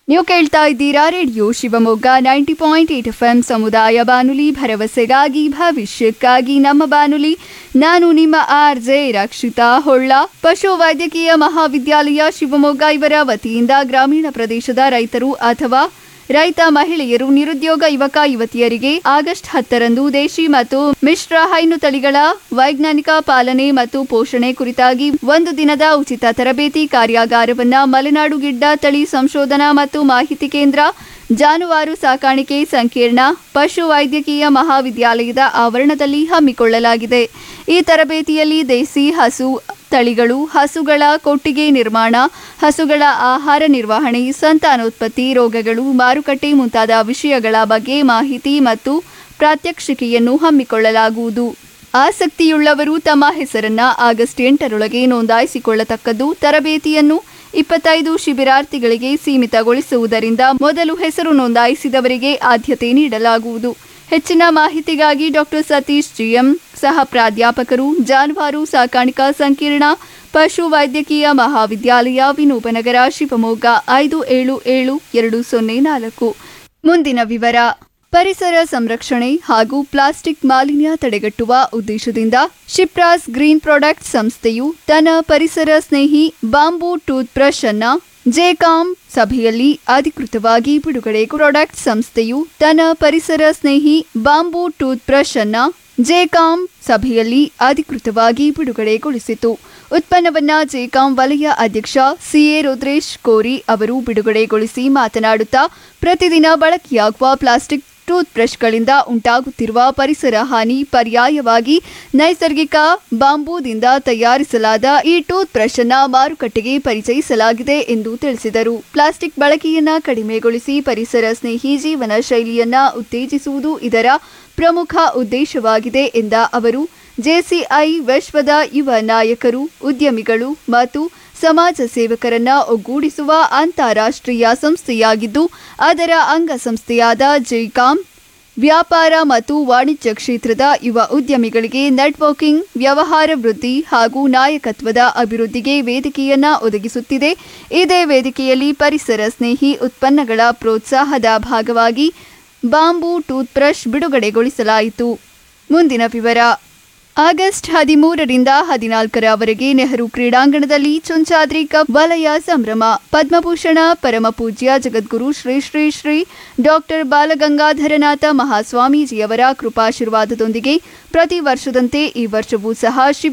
ನೀವು ಕೇಳ್ತಾ ಇದ್ದೀರಾ radio Shivamogga ninety point eight FM ಎಂ ಸಮುದಾಯ ಬಾನುಲಿ ಭರವಸೆಗಾಗಿ ಭವಿಷ್ಯಕ್ಕಾಗಿ ನಮ್ಮ ಬಾನುಲಿ ನಾನು ನಿಮ್ಮ ಆರ್ ಜೆ ರಕ್ಷಿತಾ ಹೊಳ್ಳ ಪಶು ವೈದ್ಯಕೀಯ ಮಹಾವಿದ್ಯಾಲಯ ಶಿವಮೊಗ್ಗ ಇವರ ವತಿಯಿಂದ ಗ್ರಾಮೀಣ ಪ್ರದೇಶದ ರೈತರು ಅಥವಾ ರೈತ ಮಹಿಳೆಯರು ನಿರುದ್ಯೋಗ ಯುವಕ ಯುವತಿಯರಿಗೆ ಆಗಸ್ಟ್ ಹತ್ತರಂದು ದೇಶಿ ಮತ್ತು ಮಿಶ್ರ ಹೈನು ತಳಿಗಳ ವೈಜ್ಞಾನಿಕ ಪಾಲನೆ ಮತ್ತು ಪೋಷಣೆ ಕುರಿತಾಗಿ ಒಂದು ದಿನದ ಉಚಿತ ತರಬೇತಿ ಕಾರ್ಯಾಗಾರವನ್ನ ಮಲೆನಾಡು ಗಿಡ್ಡ ತಳಿ ಸಂಶೋಧನಾ ಮತ್ತು ಮಾಹಿತಿ ಕೇಂದ್ರ ಜಾನುವಾರು ಸಾಕಾಣಿಕೆ ಸಂಕೀರ್ಣ ಪಶು ವೈದ್ಯಕೀಯ ಮಹಾವಿದ್ಯಾಲಯದ ಆವರಣದಲ್ಲಿ ಹಮ್ಮಿಕೊಳ್ಳಲಾಗಿದೆ ಈ ತರಬೇತಿಯಲ್ಲಿ ದೇಸಿ ಹಸು ತಳಿಗಳು ಹಸುಗಳ ಕೊಟ್ಟಿಗೆ ನಿರ್ಮಾಣ ಹಸುಗಳ ಆಹಾರ ನಿರ್ವಹಣೆ ಸಂತಾನೋತ್ಪತ್ತಿ ರೋಗಗಳು ಮಾರುಕಟ್ಟೆ ಮುಂತಾದ ವಿಷಯಗಳ ಬಗ್ಗೆ ಮಾಹಿತಿ ಮತ್ತು ಪ್ರಾತ್ಯಕ್ಷಿಕೆಯನ್ನು ಹಮ್ಮಿಕೊಳ್ಳಲಾಗುವುದು ಆಸಕ್ತಿಯುಳ್ಳವರು ತಮ್ಮ ಹೆಸರನ್ನ ಆಗಸ್ಟ್ ಎಂಟರೊಳಗೆ ನೋಂದಾಯಿಸಿಕೊಳ್ಳತಕ್ಕದ್ದು ತರಬೇತಿಯನ್ನು ಇಪ್ಪತ್ತೈದು ಶಿಬಿರಾರ್ಥಿಗಳಿಗೆ ಸೀಮಿತಗೊಳಿಸುವುದರಿಂದ ಮೊದಲು ಹೆಸರು ನೋಂದಾಯಿಸಿದವರಿಗೆ ಆದ್ಯತೆ ನೀಡಲಾಗುವುದು ಹೆಚ್ಚಿನ ಮಾಹಿತಿಗಾಗಿ ಡಾಕ್ಟರ್ ಸತೀಶ್ ಜಿಎಂ ಸಹ ಪ್ರಾಧ್ಯಾಪಕರು ಜಾನುವಾರು ಸಾಕಾಣಿಕಾ ಸಂಕೀರ್ಣ ಪಶು ವೈದ್ಯಕೀಯ ಮಹಾವಿದ್ಯಾಲಯ ವಿನೂಪನಗರ ಶಿವಮೊಗ್ಗ ಐದು ಏಳು ಏಳು ಎರಡು ಸೊನ್ನೆ ನಾಲ್ಕು ಮುಂದಿನ ವಿವರ ಪರಿಸರ ಸಂರಕ್ಷಣೆ ಹಾಗೂ ಪ್ಲಾಸ್ಟಿಕ್ ಮಾಲಿನ್ಯ ತಡೆಗಟ್ಟುವ ಉದ್ದೇಶದಿಂದ ಶಿಪ್ರಾಸ್ ಗ್ರೀನ್ ಪ್ರಾಡಕ್ಟ್ ಸಂಸ್ಥೆಯು ತನ್ನ ಪರಿಸರ ಸ್ನೇಹಿ ಬಾಂಬೂ ಟೂತ್ ಬ್ರಷ್ ಅನ್ನ ಜೆಕಾಂ ಸಭೆಯಲ್ಲಿ ಅಧಿಕೃತವಾಗಿ ಬಿಡುಗಡೆ ಪ್ರಾಡಕ್ಟ್ ಸಂಸ್ಥೆಯು ತನ್ನ ಪರಿಸರ ಸ್ನೇಹಿ ಬಾಂಬೂ ಟೂತ್ ಬ್ರಷ್ ಅನ್ನ ಜೆಕಾಂ ಸಭೆಯಲ್ಲಿ ಅಧಿಕೃತವಾಗಿ ಬಿಡುಗಡೆಗೊಳಿಸಿತು ಉತ್ಪನ್ನವನ್ನ ಜೆಕಾಂ ವಲಯ ಅಧ್ಯಕ್ಷ ಸಿಎ ರುದ್ರೇಶ್ ಕೋರಿ ಅವರು ಬಿಡುಗಡೆಗೊಳಿಸಿ ಮಾತನಾಡುತ್ತಾ ಪ್ರತಿದಿನ ಬಳಕೆಯಾಗುವ ಪ್ಲಾಸ್ಟಿಕ್ ಟೂತ್ ಬ್ರಷ್ಗಳಿಂದ ಉಂಟಾಗುತ್ತಿರುವ ಪರಿಸರ ಹಾನಿ ಪರ್ಯಾಯವಾಗಿ ನೈಸರ್ಗಿಕ ಬಾಂಬೂದಿಂದ ತಯಾರಿಸಲಾದ ಈ ಟೂತ್ ಬ್ರಷ್ ಅನ್ನ ಮಾರುಕಟ್ಟೆಗೆ ಪರಿಚಯಿಸಲಾಗಿದೆ ಎಂದು ತಿಳಿಸಿದರು ಪ್ಲಾಸ್ಟಿಕ್ ಬಳಕೆಯನ್ನ ಕಡಿಮೆಗೊಳಿಸಿ ಪರಿಸರ ಸ್ನೇಹಿ ಜೀವನ ಶೈಲಿಯನ್ನ ಉತ್ತೇಜಿಸುವುದು ಇದರ ಪ್ರಮುಖ ಉದ್ದೇಶವಾಗಿದೆ ಎಂದ ಅವರು ಜೆಸಿಐ ವಿಶ್ವದ ಯುವ ನಾಯಕರು ಉದ್ಯಮಿಗಳು ಮತ್ತು ಸಮಾಜ ಸೇವಕರನ್ನ ಒಗ್ಗೂಡಿಸುವ ಅಂತಾರಾಷ್ಟ್ರೀಯ ಸಂಸ್ಥೆಯಾಗಿದ್ದು ಅದರ ಅಂಗಸಂಸ್ಥೆಯಾದ ಜೈಕಾಂ ವ್ಯಾಪಾರ ಮತ್ತು ವಾಣಿಜ್ಯ ಕ್ಷೇತ್ರದ ಯುವ ಉದ್ಯಮಿಗಳಿಗೆ ನೆಟ್ವರ್ಕಿಂಗ್ ವ್ಯವಹಾರ ವೃದ್ಧಿ ಹಾಗೂ ನಾಯಕತ್ವದ ಅಭಿವೃದ್ಧಿಗೆ ವೇದಿಕೆಯನ್ನ ಒದಗಿಸುತ್ತಿದೆ ಇದೇ ವೇದಿಕೆಯಲ್ಲಿ ಪರಿಸರ ಸ್ನೇಹಿ ಉತ್ಪನ್ನಗಳ ಪ್ರೋತ್ಸಾಹದ ಭಾಗವಾಗಿ ಬಾಂಬೂ ಟೂತ್ ಬ್ರಷ್ ಬಿಡುಗಡೆಗೊಳಿಸಲಾಯಿತು ಮುಂದಿನ ವಿವರ ಆಗಸ್ಟ್ ಹದಿಮೂರರಿಂದ ಹದಿನಾಲ್ಕರವರೆಗೆ ನೆಹರು ಕ್ರೀಡಾಂಗಣದಲ್ಲಿ ಚುಂಚಾದ್ರಿ ಕಪ್ ವಲಯ ಸಂಭ್ರಮ ಪದ್ಮಭೂಷಣ ಪರಮಪೂಜ್ಯ ಜಗದ್ಗುರು ಶ್ರೀ ಶ್ರೀ ಶ್ರೀ ಡಾಕ್ಟರ್ ಬಾಲಗಂಗಾಧರನಾಥ ಮಹಾಸ್ವಾಮೀಜಿಯವರ ಕೃಪಾಶೀರ್ವಾದದೊಂದಿಗೆ ಪ್ರತಿ ವರ್ಷದಂತೆ ಈ ವರ್ಷವೂ ಸಹ ಶಿವ